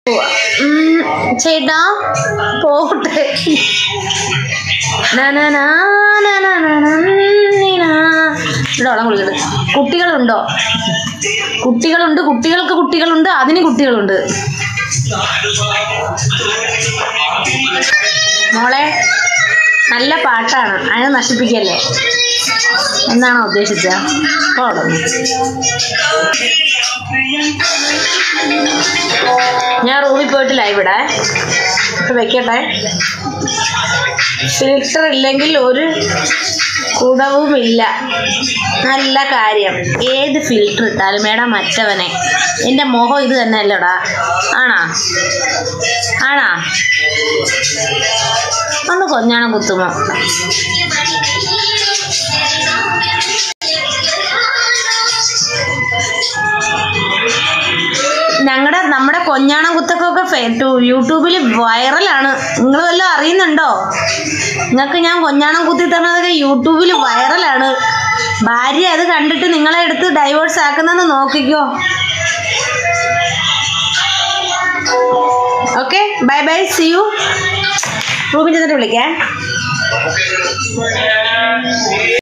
ഉം, ചേട്ടാ പോട്ടെ നാ, നാ, നാ, നാ, നാ, നാ, നാ, നീ, നാ. ഇവിടെ വെള്ളം കുളിക്കരുത് കുട്ടികളുണ്ടോ കുട്ടികളുണ്ട് കുട്ടികൾക്ക് കുട്ടികളുണ്ട് അതിന് കുട്ടികളുണ്ട് മോളെ നല്ല പാട്ടാണ് അതിനെ നശിപ്പിക്കല്ലേ എന്നാണോ ഉദ്ദേശിച്ചത് പോടും ഞാൻ റൂമിൽ പോയിട്ടില്ല ഇവിടെ ഇപ്പൊ വെക്കട്ടെ ഫിൽറ്റർ ഇല്ലെങ്കിൽ ഒരു കുടവുമില്ല നല്ല കാര്യം ഏത് ഫിൽറ്റർ ഇട്ടാലും മേഡം മറ്റവനെ എൻ്റെ മുഖം ഇത് തന്നെ അല്ലടാ ആണാ ആണാ ഒന്ന് കൊഞ്ഞാണം കുത്തുമോ ഞങ്ങളുടെ നമ്മുടെ കൊഞ്ഞാണം കുത്തൊക്കെ ഫെ- ടു- യൂട്യൂബിൽ വൈറലാണ് നിങ്ങൾ വല്ലതും അറിയുന്നുണ്ടോ നിങ്ങൾക്ക് ഞാൻ കൊഞ്ഞാണം കുത്തി തന്നതൊക്കെ യൂട്യൂബിൽ വൈറലാണ് ഭാര്യ അത് കണ്ടിട്ട് നിങ്ങളെ എടുത്ത് ഡൈവേഴ്സ് ആക്കുന്നെന്ന് നോക്കിക്കോ okay bye bye see you റൂമിൽ ചെന്നിട്ട് വിളിക്കാം